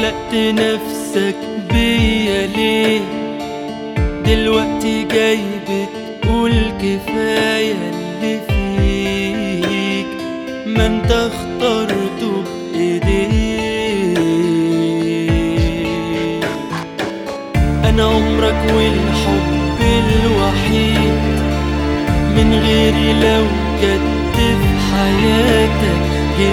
علقت نفسك بيا ليه دلوقتي جاي بتقول كفاية اللي فيك ما انت اخترته بايديك انا عمرك والحب الوحيد من غيري لو جد في حياتك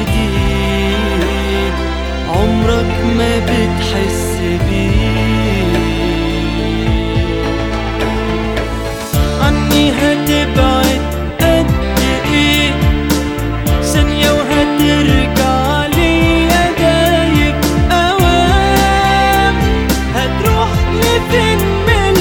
جديد عمرك ما بتحس بيه عني هتبعد قد ايه ثانية وهترجع ليا دايب اوام هتروح لفين من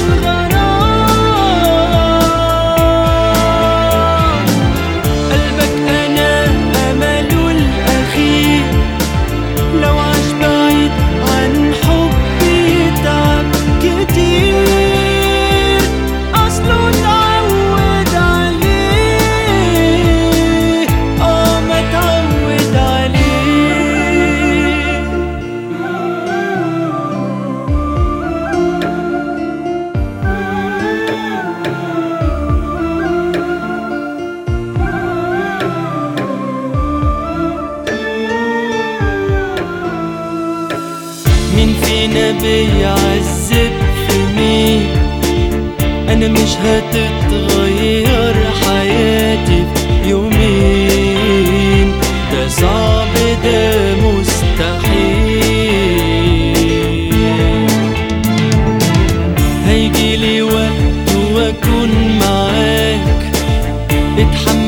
الغرام قلبك انا امله الاخير لو عاش بعيد عن حبي يتعب كتير اصله اتعود عليه اه ما اتعود عليه مين فينا بيعذب في مين انا مش هتتغير حياتي في يومين ده صعب ده مستحيل هيجيلي وقت واكون معاك اتحمل